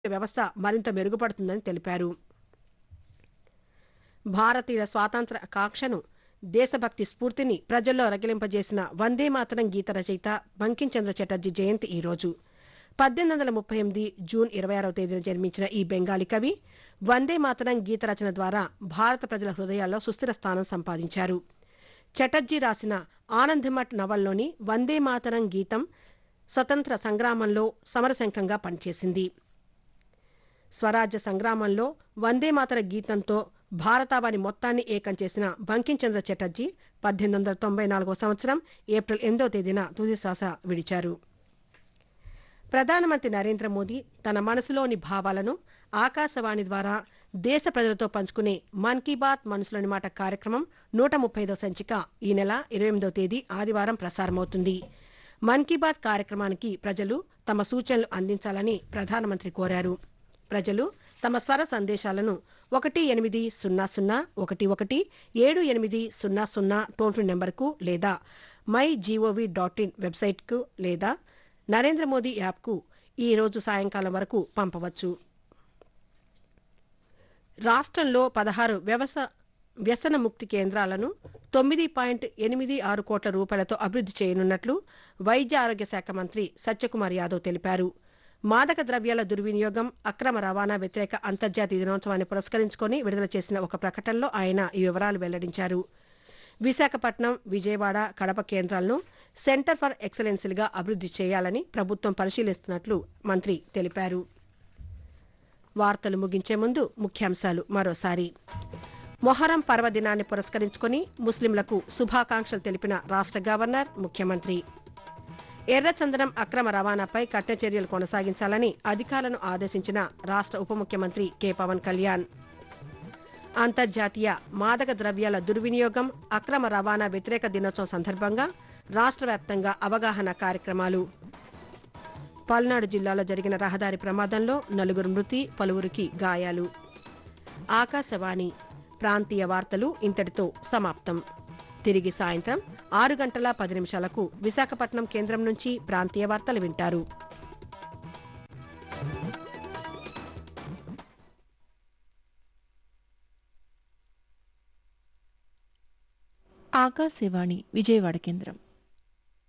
వ్యవస్థ మరింత మెరుగుపడుతుందని తెలిపారు భారతీయ స్వాతంత్ర కాంక్షను దేశభక్తి స్ఫూర్తిని ప్రజల్లో రగిలింపజేసిన వందే మాతరం గీత రచయిత బంకించంద్ర చటర్జీ జయంతి ఈ రోజు పద్దెనిమిది వందల ముప్పై ఎనిమిది జూన్ ఇరవై ఆరవ తేదీన జన్మించిన ఈ బెంగాలీ కవి వందే మాతరం గీత రచన ద్వారా భారత ప్రజల హృదయాల్లో సుస్థిర స్థానం సంపాదించారు చటర్జీ రాసిన ఆనందమఠ్ నవల్లోని వందే మాతరం గీతం స్వతంత్ర సంగ్రామంలో సమరశంఖంగా పనిచేసింది స్వరాజ్య సంగ్రామంలో వందే మాతర గీతంతో భారతావని మొత్తాన్ని ఏకం చేసిన బంకించంద్ర చటర్జీ పద్దెనిమిది వందల తొంభై నాలుగో సంవత్సరం ఏప్రిల్ ఎనిమిదో తేదీన తుది శ్వాస విడిచారు ప్రధానమంత్రి నరేంద్ర మోదీ తన మనసులోని భావాలను ఆకాశవాణి ద్వారా దేశ ప్రజలతో పంచుకునే మన్ కీ బాత్ మనసులోని మాట కార్యక్రమం నూట ముప్పై సంచిక ఈ నెల ఇరవై ఎనిమిదో తేదీ ఆదివారం ప్రసారమవుతుంది మన్ కీ బాత్ కార్యక్రమానికి ప్రజలు తమ సూచనలు అందించాలని ప్రధానమంత్రి కోరారు ప్రజలు తమ స్వర సందేశాలను ఒకటి ఎనిమిది సున్నా సున్నా ఒకటి ఒకటి ఏడు ఎనిమిది సున్నా సున్నా టోల్ ఫ్రీ నెంబర్కు లేదా మై జీఓవి డాట్ ఇన్ వెబ్సైట్కు లేదా నరేంద్ర మోదీ యాప్కు ఈ రోజు సాయంకాలం వరకు పంపవచ్చు రాష్ట్రంలో పదహారు వ్యవస వ్యసన ముక్తి కేంద్రాలను తొమ్మిది పాయింట్ ఎనిమిది ఆరు కోట్ల రూపాయలతో అభివృద్ధి చేయనున్నట్లు వైద్య ఆరోగ్య శాఖ మంత్రి సత్యకుమార్ యాదవ్ తెలిపారు మాదక ద్రవ్యాల దుర్వినియోగం అక్రమ రవాణా వ్యతిరేక అంతర్జాతీయ దినోత్సవాన్ని పురస్కరించుకొని విడుదల చేసిన ఒక ప్రకటనలో ఆయన ఈ వివరాలు వెల్లడించారు విశాఖపట్నం విజయవాడ కడప కేంద్రాలను సెంటర్ ఫర్ ఎక్సలెన్స్లుగా అభివృద్ధి చేయాలని ప్రభుత్వం పరిశీలిస్తున్నట్లు మంత్రి తెలిపారు వార్తలు ముగించే ముందు ముఖ్యాంశాలు మరోసారి మొహరం పర్వదినాన్ని పురస్కరించుకొని ముస్లింలకు శుభాకాంక్షలు తెలిపిన రాష్ట్ర గవర్నర్ ముఖ్యమంత్రి ఎర్రచందనం అక్రమ రవాణాపై కఠిన చర్యలు కొనసాగించాలని అధికారులను ఆదేశించిన రాష్ట్ర ఉప ముఖ్యమంత్రి కె పవన్ కళ్యాణ్ అంతర్జాతీయ మాదక ద్రవ్యాల దుర్వినియోగం అక్రమ రవాణా వ్యతిరేక దినోత్సవం సందర్భంగా రాష్ట్ర వ్యాప్తంగా అవగాహన కార్యక్రమాలు పల్నాడు జిల్లాలో జరిగిన రహదారి ప్రమాదంలో నలుగురు మృతి పలువురికి గాయాలు ఆకాశవాణి ప్రాంతీయ వార్తలు ఇంతటితో సమాప్తం తిరిగి సాయంత్రం ఆరు గంటల పది నిమిషాలకు విశాఖపట్నం కేంద్రం నుంచి ప్రాంతీయ వార్తలు వింటారు ఆకాశవాణి విజయవాడ కేంద్రం